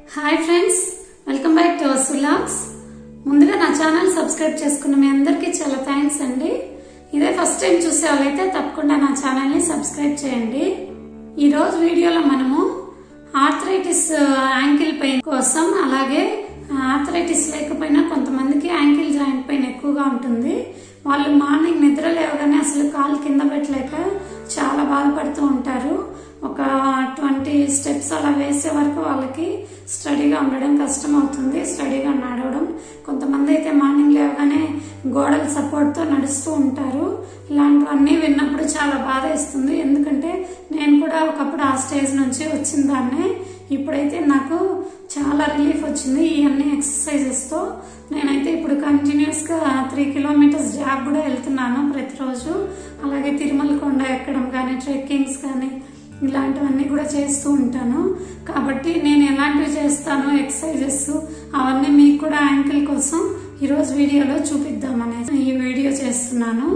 hi friends welcome back to వసులాక్స్ ముందుగా నా ఛానల్ సబ్స్క్రైబ్ చేసుకున్న మీ అందరికీ చాలా థ్యాంక్స్ అండి ఇదే ఫస్ట్ టైం చూసే వాళ్ళైతే తప్పకుండా నా ఛానల్ని సబ్స్క్రైబ్ చేయండి ఈ రోజు వీడియోలో మనము ఆర్థరైటిస్ యాంకిల్ పెయిన్ కోసం అలాగే ఆర్థరైటిస్ లేకపోయినా కొంతమందికి యాంకిల్ జాయింట్ పెయిన్ ఎక్కువగా ఉంటుంది వాళ్ళు మార్నింగ్ నిద్ర లేవగానే అసలు కాలు కింద పెట్టలేక చాలా బాధపడుతూ ఉంటారు ఒక ట్వంటీ స్టెప్స్ అలా వేసే వరకు వాళ్ళకి స్టడీగా ఉండడం కష్టం అవుతుంది స్టడీగా నడవడం కొంతమంది అయితే మార్నింగ్ లేవగానే గోడల సపోర్ట్తో నడుస్తూ ఉంటారు ఇలాంటివన్నీ విన్నప్పుడు చాలా బాధ ఇస్తుంది ఎందుకంటే నేను కూడా ఒకప్పుడు ఆ స్టేజ్ నుంచి వచ్చిన దాన్నే ఇప్పుడైతే నాకు చాలా రిలీఫ్ వచ్చింది ఈ అన్ని ఎక్సర్సైజెస్తో నేనైతే ఇప్పుడు కంటిన్యూస్గా త్రీ కిలోమీటర్స్ జాబ్ కూడా వెళ్తున్నాను ప్రతిరోజు అలాగే తిరుమల కొండ ఎక్కడం కానీ ట్రెక్కింగ్స్ కానీ ఇలాంటివన్నీ కూడా చేస్తూ ఉంటాను కాబట్టి నేను ఎలాంటివి చేస్తాను ఎక్సర్సైజెస్ అవన్నీ మీకు కూడా యాంకిల్ కోసం ఈరోజు వీడియోలో చూపిద్దామనే ఈ వీడియో చేస్తున్నాను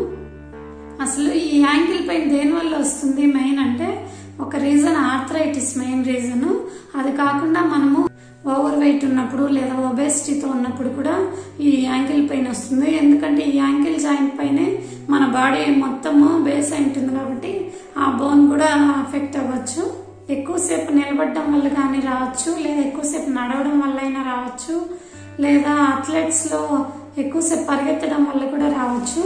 అసలు ఈ యాంకిల్ పెయిన్ దేని వల్ల వస్తుంది మెయిన్ అంటే ఒక రీజన్ ఆర్థరైటిస్ మెయిన్ రీజన్ అది కాకుండా మనము ఓవర్ వెయిట్ ఉన్నప్పుడు లేదా ఒబేసిటీతో ఉన్నప్పుడు కూడా ఈ యాంకిల్ పెయిన్ వస్తుంది ఎందుకంటే ఈ యాంకిల్ జాయింట్ పైనే మన బాడీ మొత్తము బేస్ అయి ఉంటుంది కాబట్టి ఆ బోన్ కూడా అఫెక్ట్ అవ్వచ్చు ఎక్కువసేపు నిలబడడం వల్ల కానీ రావచ్చు లేదా ఎక్కువసేపు నడవడం వల్ల అయినా రావచ్చు లేదా అథ్లెట్స్ లో ఎక్కువసేపు పరిగెత్తడం వల్ల కూడా రావచ్చు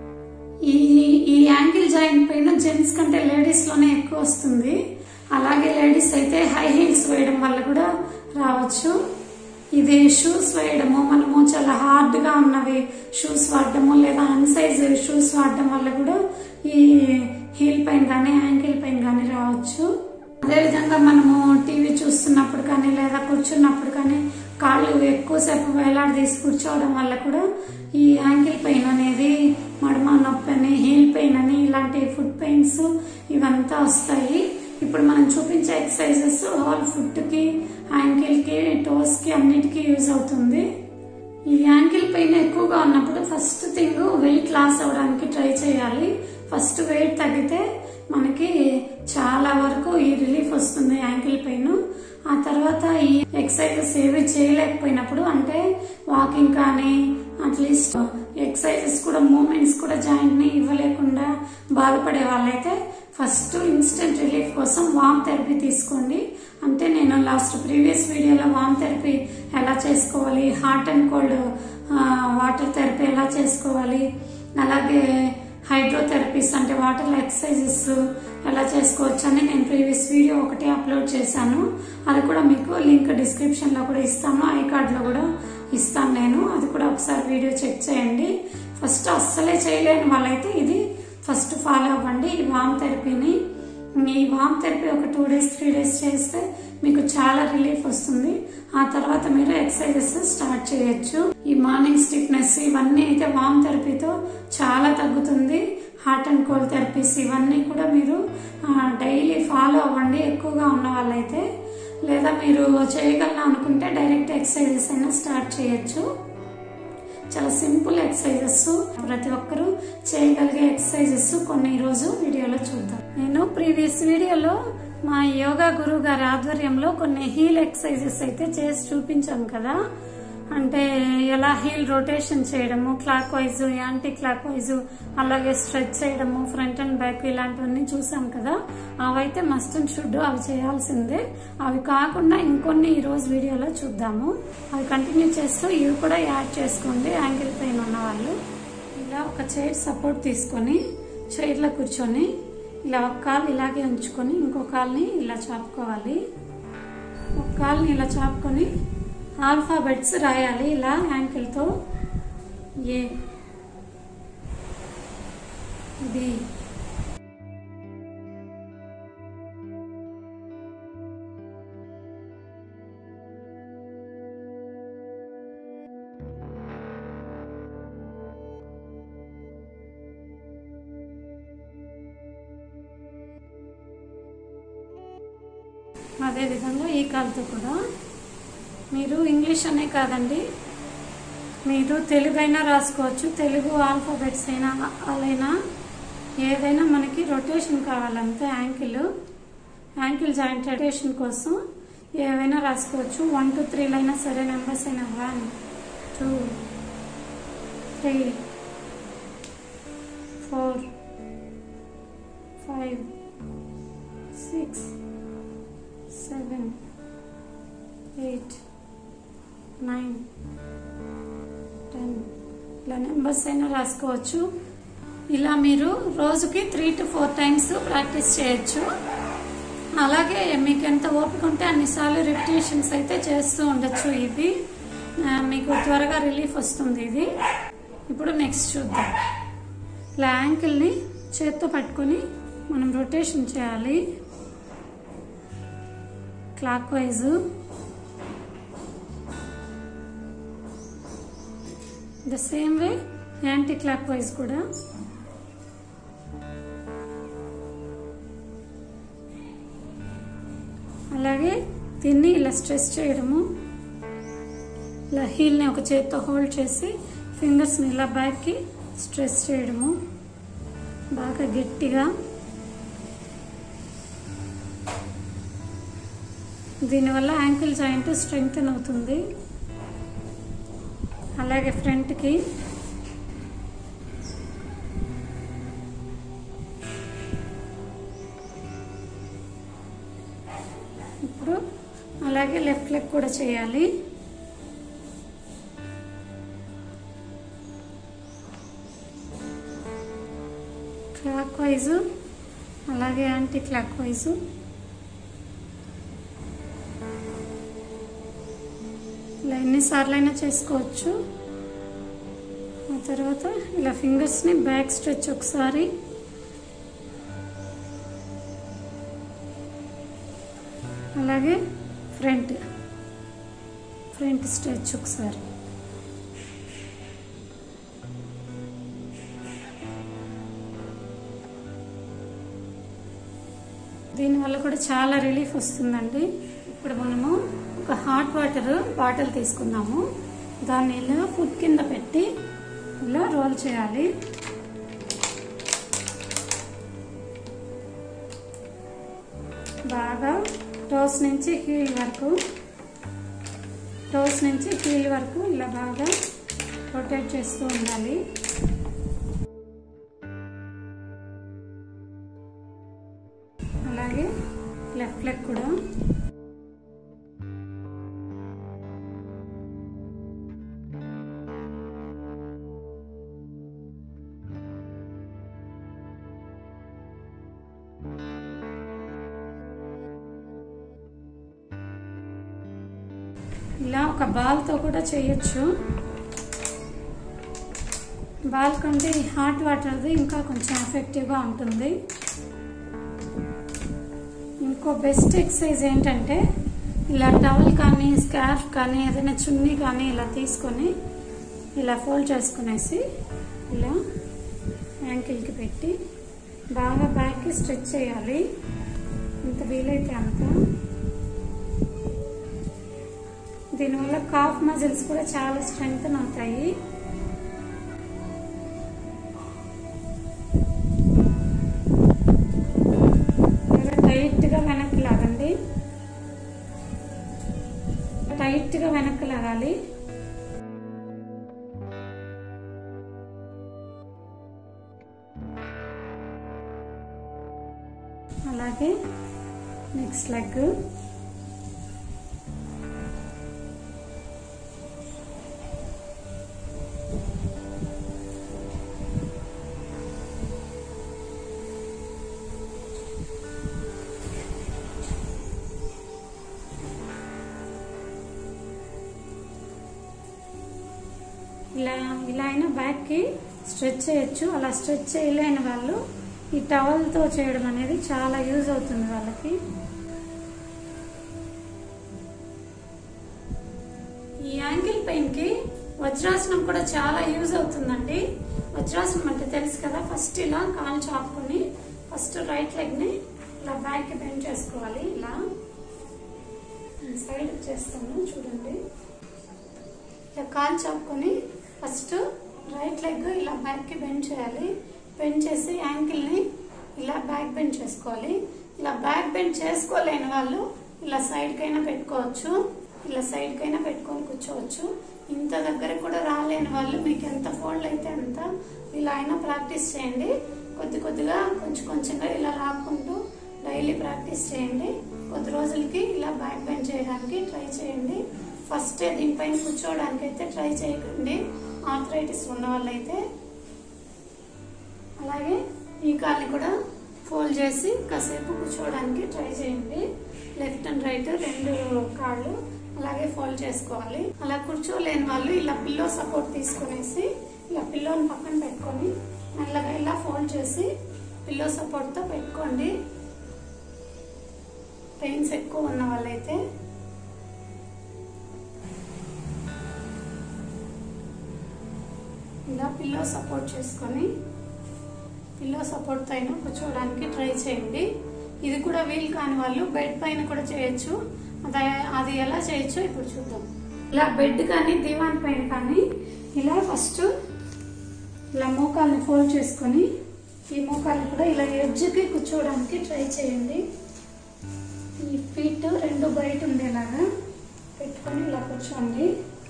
ఈ ఈ యాంకిల్ జాయింట్ పైన జెంట్స్ కంటే లేడీస్ లోనే ఎక్కువ వస్తుంది అలాగే లేడీస్ అయితే హై హీల్స్ వేయడం వల్ల కూడా రావచ్చు ఇది షూస్ వేయడము మనము చాలా హార్డ్ గా ఉన్నవి షూస్ వాడడము లేదా అన్సైజ్ షూస్ వాడడం వల్ల కూడా ఈ హీల్ పైన కానీ యాంకిల్ పైన కానీ రావచ్చు అదేవిధంగా మనము టీవీ చూస్తున్నప్పుడు కానీ లేదా కూర్చున్నప్పుడు కానీ కాళ్ళు ఎక్కువసేపు వేలాడదీసి కూర్చోవడం వల్ల కూడా ఈ యాంకిల్ పెయిన్ అనేది మడమ నొప్పి అని హీల్ పెయిన్ అని ఇలాంటి ఫుడ్ పెయిన్స్ ఇవంతా వస్తాయి ఇప్పుడు మనం చూపించే ఎక్సర్సైజెస్ హోల్ ఫుట్ కి యాంకిల్ కి టోస్ కి అన్నిటికీ యూజ్ అవుతుంది ఈ యాంకిల్ పెయిన్ ఎక్కువగా ఉన్నప్పుడు ఫస్ట్ థింగ్ వెయిట్ లాస్ అవడానికి ట్రై చేయాలి ఫస్ట్ వెయిట్ తగ్గితే మనకి చాలా వరకు ఈ రిలీఫ్ వస్తుంది యాంకిల్ పెయిన్ ఆ తర్వాత ఈ ఎక్సర్సైజెస్ ఏవి చేయలేకపోయినప్పుడు అంటే వాకింగ్ కానీ అట్లీస్ట్ ఎక్సర్సైజెస్ కూడా మూమెంట్స్ కూడా జాయింట్ ని ఇవ్వలేకుండా బాధపడే వాళ్ళైతే ఫస్ట్ ఇన్స్టెంట్ రిలీఫ్ కోసం వామ్ థెరపీ తీసుకోండి అంటే నేను లాస్ట్ ప్రీవియస్ వీడియోలో వామ్ థెరపీ ఎలా చేసుకోవాలి hot and cold water therapy ఎలా చేసుకోవాలి అలాగే హైడ్రోథెరపీస్ అంటే వాటర్ ఎక్సర్సైజెస్ ఎలా చేసుకోవచ్చు అని నేను ప్రీవియస్ వీడియో ఒకటి అప్లోడ్ చేశాను అది కూడా మీకు లింక్ డిస్క్రిప్షన్ లో కూడా ఇస్తాను ఐ కార్డ్ లో కూడా ఇస్తాను నేను అది కూడా ఒకసారి వీడియో చెక్ చేయండి ఫస్ట్ అస్సలే చేయలేని వాళ్ళైతే ఇది ఫస్ట్ ఫాలో అవ్వండి ఈ వామ్ థెరపీని ఈ వామ్ థెరపీ ఒక టూ డేస్ త్రీ డేస్ చేస్తే మీకు చాలా రిలీఫ్ వస్తుంది ఆ తర్వాత మీరు ఎక్సర్సైజెస్ స్టార్ట్ చేయొచ్చు ఈ మార్నింగ్ స్టిఫ్నెస్ ఇవన్నీ అయితే వామ్ థెరపీతో చాలా తగ్గుతుంది హార్ట్ అండ్ కోల్డ్ థెరపీస్ ఇవన్నీ కూడా మీరు డైలీ ఫాలో అవ్వండి ఎక్కువగా ఉన్న వాళ్ళైతే లేదా మీరు చేయగలను అనుకుంటే డైరెక్ట్ ఎక్సర్సైజెస్ అయినా స్టార్ట్ చేయొచ్చు చాలా సింపుల్ ఎక్సర్సైజెస్ ప్రతి ఒక్కరూ చేయగలిగే ఎక్సర్సైజెస్ కొన్ని ఈరోజు వీడియోలో చూద్దాం నేను ప్రీవియస్ వీడియోలో మా యోగా గురువు గారి ఆధ్వర్యంలో కొన్ని హీల్ ఎక్సర్సైజెస్ అయితే చేసి చూపించాం కదా అంటే ఎలా హీల్ రొటేషన్ చేయడము clockwise anticlockwise అలాగే స్ట్రెచ్ చేయడము ఫ్రంట్ అండ్ బ్యాక్ ఇలాంటివన్నీ చూసాం కదా అవైతే మస్ట్ అండ్ షుడ్ అవి చేయాల్సిందే అవి కాకుండా ఇంకొన్ని ఈ రోజు వీడియోలో చూద్దాము అవి కంటిన్యూ చేస్తూ ఇవి కూడా యాడ్ చేసుకోండి యాంగిల్ పెయిన్ ఉన్న వాళ్ళు ఇలా ఒక చైర్ సపోర్ట్ తీసుకొని చైర్లో కూర్చొని ఇలా ఒక కాలు ఇలాగే ఉంచుకొని ఇంకో కాల్ని ఇలా చాపుకోవాలి ఒక కాల్ని ఇలా చాపుకొని ఆల్ఫాబెట్స్ రాయాలి ఇలా యాంకిల్తో ఏ బి అదేవిధంగా ఈ కాలుతో కూడా మీరు ఇంగ్లీష్ అనే కాదండి మీరు తెలుగు అయినా రాసుకోవచ్చు తెలుగు ఆల్ఫాబెట్స్ అయినా అలాైనా ఏదైనా మనకి రొటేషన్ కావాలంటే యాంకిల్ యాంకిల్ జాయింట్ రొటేషన్ కోసం ఏవైనా రాసుకోవచ్చు వన్ టూ త్రీలో అయినా సరే నెంబర్స్ అయినా one two three four five six seven eight nine ten ఇలా నెంబర్స్ అయినా రాసుకోవచ్చు ఇలా మీరు రోజుకి three to four times practice చేయొచ్చు అలాగే మీకు ఎంత ఓపిక ఉంటే అన్నిసార్లు రిపిటేషన్స్ అయితే చేస్తూ ఉండొచ్చు ఇది ఆ, మీకు త్వరగా రిలీఫ్ వస్తుంది ఇది ఇప్పుడు నెక్స్ట్ చూద్దాం ఇలా యాంకిల్ని చేత్తో పట్టుకొని మనం రొటేషన్ చేయాలి clockwise the same way anticlockwise కూడా అలాగే దీన్ని ఇలా స్ట్రెస్ చేయడము ఇలా హీల్ని ఒక చేత్తో హోల్డ్ చేసి ఫింగర్స్ని ఇలా బ్యాక్కి స్ట్రెస్ చేయడము బాగా గట్టిగా దీనివల్ల యాంకిల్ జాయింట్ స్ట్రెంగ్తన్ అవుతుంది అలాగే ఫ్రంట్కి ఇప్పుడు అలాగే లెఫ్ట్ లెగ్ కూడా చేయాలి క్లాక్ వైజు అలాగే యాంటీ క్లాక్ వైజు ఇలా ఎన్నిసార్లు అయినా చేసుకోవచ్చు ఆ తర్వాత ఇలా ఫింగర్స్ని బ్యాక్ స్ట్రెచ్ ఒకసారి అలాగే ఫ్రంట్ ఫ్రంట్ స్ట్రెచ్ ఒకసారి దీనివల్ల కూడా చాలా రిలీఫ్ వస్తుందండి ఇప్పుడు మనము ఒక హాట్ వాటర్ బాటిల్ తీసుకుందాము దాన్ని ఇలా ఫుడ్ కింద పెట్టి ఇలా రోల్ చేయాలి బాగా టోస్ నుంచి హీల్ వరకు టోస్ నుంచి హీల్ వరకు ఇలా బాగా రొటేట్ చేస్తూ ఉండాలి అలాగే లెఫ్ట్ లెగ్ కూడా ఇలా ఒక బాల్తో కూడా చేయొచ్చు బాల్ కంటే ఈ హాట్ వాటర్ది ఇంకా కొంచెం ఎఫెక్టివ్గా ఉంటుంది ఇంకో బెస్ట్ ఎక్సర్సైజ్ ఏంటంటే ఇలా టవల్ కానీ స్కార్ఫ్ కానీ ఏదైనా చున్నీ కానీ ఇలా తీసుకొని ఇలా ఫోల్డ్ చేసుకునేసి ఇలా యాంకిల్కి పెట్టి బాగా బ్యాక్కి స్ట్రెచ్ చేయాలి ఎంత వీలైతే అంత దీనివల్ల కాఫ్ మజిల్స్ కూడా చాలా స్ట్రెంగ్తన్ అవుతాయి టైట్ గా వెనక్కి లాగండి టైట్ గా వెనక్కి లాగాలి అలాగే నెక్స్ట్ లెగ్ ఇలా ఇలా అయినా బ్యాక్కి స్ట్రెచ్ చేయొచ్చు అలా స్ట్రెచ్ చేయలేని వాళ్ళు ఈ టవల్తో చేయడం అనేది చాలా యూజ్ అవుతుంది వాళ్ళకి ఈ యాంగిల్ పెయిన్ కి వజ్రాసనం కూడా చాలా యూజ్ అవుతుందండి వజ్రాసనం అంటే తెలుసు కదా ఫస్ట్ ఇలా కాలు చాపుకొని ఫస్ట్ రైట్ లెగ్ ని ఇలా బ్యాక్ కి బెండ్ చేసుకోవాలి ఇలా సైడ్ చేస్తాను చూడండి ఇలా కాలు చాపుకొని ఫస్ట్ రైట్ లెగ్ ఇలా బ్యాక్ కి బెండ్ చేయాలి బెండ్ చేసి యాంకిల్ ని ఇలా బ్యాక్ బెండ్ చేసుకోవాలి ఇలా బ్యాక్ బెండ్ చేసుకోలేని వాళ్ళు ఇలా సైడ్ కైనా పెట్టుకోవచ్చు ఇలా సైడ్ కైనా పెట్టుకొని కూర్చోవచ్చు ఇంత దగ్గర కూడా రాలేని వాళ్ళు మీకు ఎంత ఫోల్డ్ అయితే అంత ఇలా అయినా ప్రాక్టీస్ చేయండి కొద్ది కొద్దిగా కొంచెం కొంచెంగా ఇలా లాక్కుంటూ డైలీ ప్రాక్టీస్ చేయండి కొద్ది రోజులకి ఇలా బ్యాక్ బెండ్ చేయడానికి ట్రై చేయండి ఫస్ట్ దీనిపైన కూర్చోవడానికి అయితే ట్రై చేయకండి ఆర్థరైటిస్ ఉన్న వాళ్ళైతే అలాగే ఈ కాల్ని కూడా ఫోల్డ్ చేసి కాసేపు కూర్చోవడానికి ట్రై చేయండి లెఫ్ట్ అండ్ రైట్ రెండు కాళ్ళు అలాగే ఫోల్డ్ చేసుకోవాలి అలా కూర్చోలేని వాళ్ళు ఇలా పిల్లో సపోర్ట్ తీసుకునేసి ఇలా పిల్లోని పక్కన పెట్టుకొని మెల్లగా ఇలా ఫోల్డ్ చేసి పిల్లో సపోర్ట్తో పెట్టుకోండి పెయిన్స్ ఎక్కువ ఉన్న వాళ్ళైతే ఇలా పిల్లో సపోర్ట్ చేసుకొని పిల్లో సపోర్ట్ అయినా కూర్చోవడానికి ట్రై చేయండి ఇది కూడా వీలు కాని వాళ్ళు బెడ్ పైన కూడా చేయొచ్చు అది అది ఎలా చేయొచ్చో ఇప్పుడు చూద్దాం ఇలా బెడ్ కానీ దివాన్ పైన కానీ ఇలా ఫస్ట్ ఇలా మోకాల్ని ఫోల్డ్ చేసుకొని ఈ మోకాల్ని కూడా ఇలా ఎడ్జ్కి కూర్చోవడానికి ట్రై చేయండి ఈ ఫీట్ రెండు బయట ఉండేలాగా పెట్టుకొని ఇలా కూర్చోండి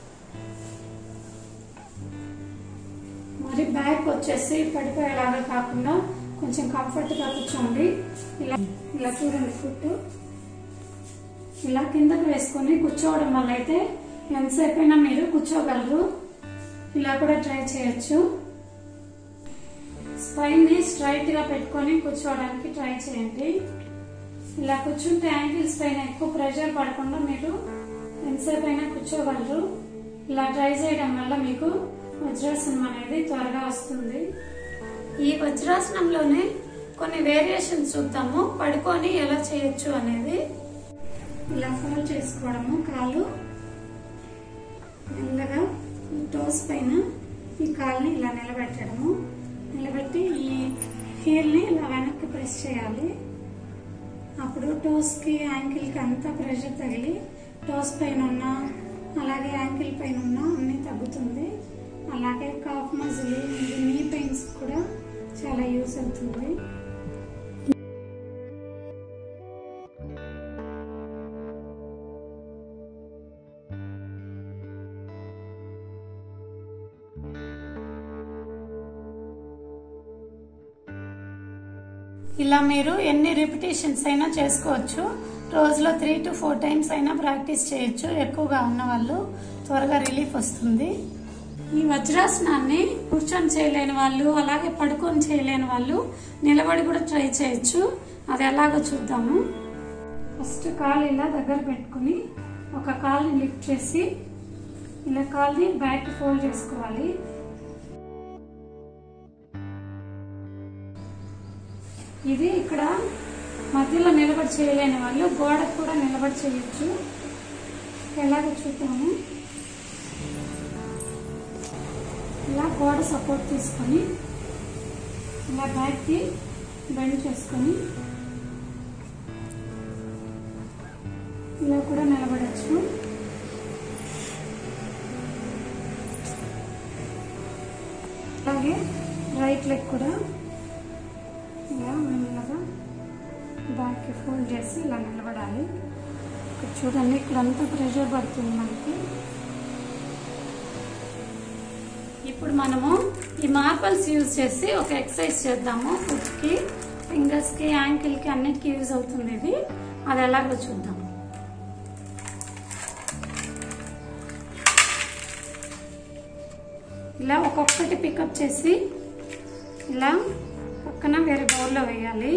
మరి బ్యాక్ వచ్చేసి పడిపోయేలాగా కాకుండా కొంచెం కంఫర్ట్ గా కూర్చోండి ఇలా ఇలా చూడండి ఫుట్ ఇలా కిందకు వేసుకొని కూర్చోవడం వల్ల అయితే ఎంతసేపు అయినా మీరు కూర్చోగలరు ఇలా కూడా ట్రై చేయొచ్చు స్పైన్ ని స్ట్రైట్ గా పెట్టుకొని కూర్చోవడానికి ట్రై చేయండి ఇలా కూర్చుంటే యాంకిల్స్ పైన ఎక్కువ ప్రెషర్ పడకుండా మీరు ఎంతసేపు అయినా కూర్చోగలరు ఇలా ట్రై చేయడం వల్ల మీకు వజ్రాసనం అనేది త్వరగా వస్తుంది ఈ వజ్రాసనంలోనే కొన్ని వేరియేషన్స్ చూద్దాము పడుకొని ఎలా చేయొచ్చు అనేది ఇలా ఫోల్డ్ చేసుకోవడము కాలు మెల్లగా ఈ టోస్ పైన ఈ కాల్ని ఇలా నిలబెట్టడము నిలబెట్టి ఈ హీల్ని ఇలా వెనక్కి ప్రెస్ చేయాలి అప్పుడు టోస్కి యాంకిల్కి అంతా ప్రెషర్ తగిలి టోస్ పైన ఉన్న అలాగే యాంకిల్ పైన ఉన్న అన్నీ తగ్గుతుంది అలాగే కాఫ్ మజిల్ నీ పెయిన్స్ కూడా చాలా యూస్ అవుతుంది ఇలా మీరు ఎన్ని రిపిటేషన్స్ అయినా చేసుకోవచ్చు రోజులో త్రీ టు ఫోర్ టైమ్స్ అయినా ప్రాక్టీస్ చేయొచ్చు ఎక్కువగా ఉన్న వాళ్ళు త్వరగా రిలీఫ్ వస్తుంది ఈ వజ్రాసనాన్ని కూర్చొని చేయలేని వాళ్ళు అలాగే పడుకొని చేయలేని వాళ్ళు నిలబడి కూడా ట్రై చేయొచ్చు అది ఎలాగో చూద్దాము ఫస్ట్ కాలు ఇలా దగ్గర పెట్టుకుని ఒక కాల్ని లిఫ్ట్ చేసి ఇలా కాల్ని బ్యాక్ ఫోల్డ్ చేసుకోవాలి ఇది ఇక్కడ మధ్యలో నిలబడి చేయలేని వాళ్ళు గోడకు కూడా నిలబడి చేయొచ్చు ఎలాగో చూద్దాము ఇలా గోడ సపోర్ట్ తీసుకొని ఇలా బ్యాక్కి బెండ్ చేసుకొని ఇలా కూడా నిలబడచ్చు అలాగే రైట్ లెగ్ కూడా ఇలా మెల్లగా బ్యాక్కి ఫోల్డ్ చేసి ఇలా నిలబడాలి ఇక్కడ చూడండి ఇక్కడంతా ప్రెషర్ పడుతుంది మనకి ఇప్పుడు మనము ఈ మార్బల్స్ యూజ్ చేసి ఒక ఎక్సర్సైజ్ చేద్దాము ఫుట్కి ఫింగర్స్కి యాంకిల్కి అన్నిటికీ యూజ్ అవుతుంది ఇది అది ఎలాగో చూద్దాం ఇలా ఒక్కొక్కటి పికప్ చేసి ఇలా పక్కన వేరే బౌల్లో వేయాలి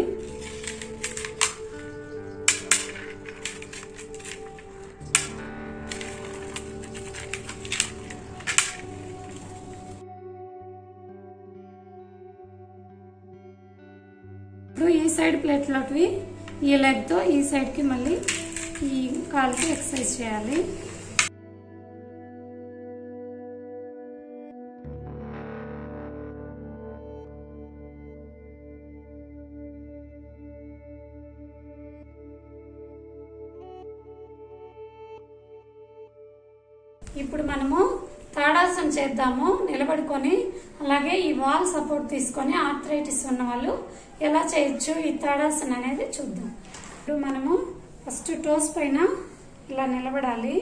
ఇప్పుడు ఈ సైడ్ ప్లేట్లోకి ఈ లెగ్తో ఈ సైడ్కి మళ్ళీ ఈ కాలుకి ఎక్సర్సైజ్ చేయాలి ఇప్పుడు మనము తాడాసనం చేద్దాము నిలబడుకొని అలాగే ఈ వాల్ సపోర్ట్ తీసుకొని ఆర్థరైటిస్ ఉన్న వాళ్ళు ఎలా చేయొచ్చు ఈ తాడాసనం అనేది చూద్దాం ఇప్పుడు మనము ఫస్ట్ టోస్ పైన ఇలా నిలబడాలి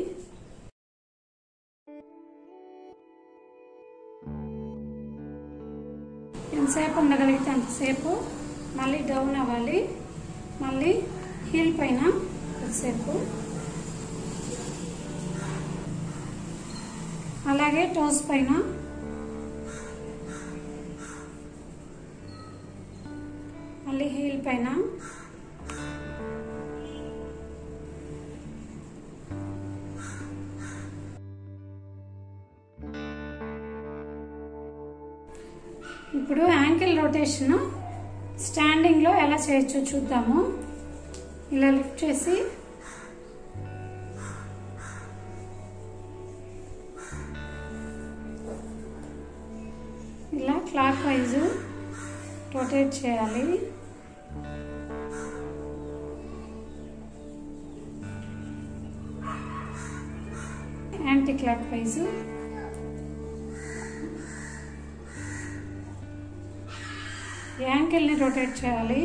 ఎంతసేపు ఉండగలిగితే అంతసేపు మళ్ళీ డౌన్ అవ్వాలి మళ్ళీ హీల్ పైన కొద్దిసేపు అలాగే టోస్ పైన మళ్ళీ హీల్ పైన ఇప్పుడు యాంకిల్ రొటేషన్ స్టాండింగ్లో ఎలా చేయొచ్చో చూద్దాము ఇలా లిఫ్ట్ చేసి ఇలా క్లాక్ వైజ్ రొటేట్ చేయాలి యాంటీ క్లాక్ వైజ్ యాంకిల్ని రొటేట్ చేయాలి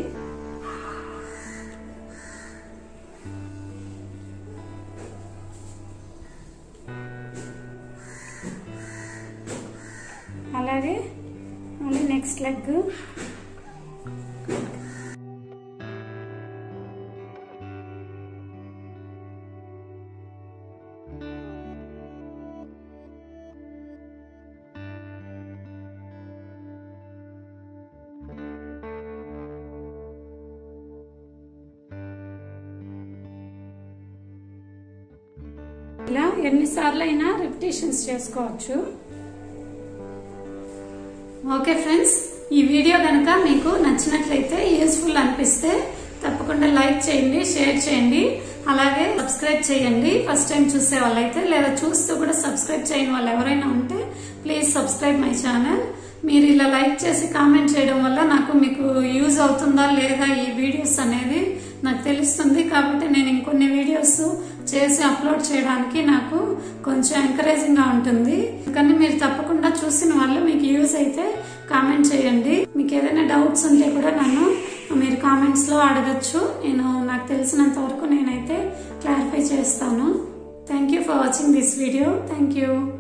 అలాగే మళ్ళీ నెక్స్ట్ లెగ్ ఇలా ఎన్నిసార్లు అయినా రిపిటేషన్స్ చేసుకోవచ్చు ఓకే ఫ్రెండ్స్ ఈ వీడియో కనుక మీకు నచ్చినట్లయితే యూస్ఫుల్ అనిపిస్తే తప్పకుండా లైక్ చేయండి షేర్ చేయండి అలాగే సబ్స్క్రైబ్ చేయండి ఫస్ట్ టైం చూసే వాళ్ళైతే లేదా చూస్తూ కూడా సబ్స్క్రైబ్ చేయని వాళ్ళు ఎవరైనా ఉంటే ప్లీజ్ సబ్స్క్రైబ్ మై ఛానల్ మీరు ఇలా లైక్ చేసి కామెంట్ చేయడం వల్ల నాకు మీకు యూజ్ అవుతుందా లేదా ఈ వీడియోస్ అనేది నాకు తెలుస్తుంది కాబట్టి నేను ఇంకొన్ని వీడియోస్ చేసి అప్లోడ్ చేయడానికి నాకు కొంచెం ఎంకరేజింగ్ గా ఉంటుంది కానీ మీరు తప్పకుండా చూసిన వాళ్ళు మీకు యూజ్ అయితే కామెంట్ చేయండి మీకు ఏదైనా డౌట్స్ ఉంటే కూడా నన్ను మీరు కామెంట్స్ లో అడగచ్చు నేను నాకు తెలిసినంత వరకు నేనైతే క్లారిఫై చేస్తాను thank you for watching this video thank you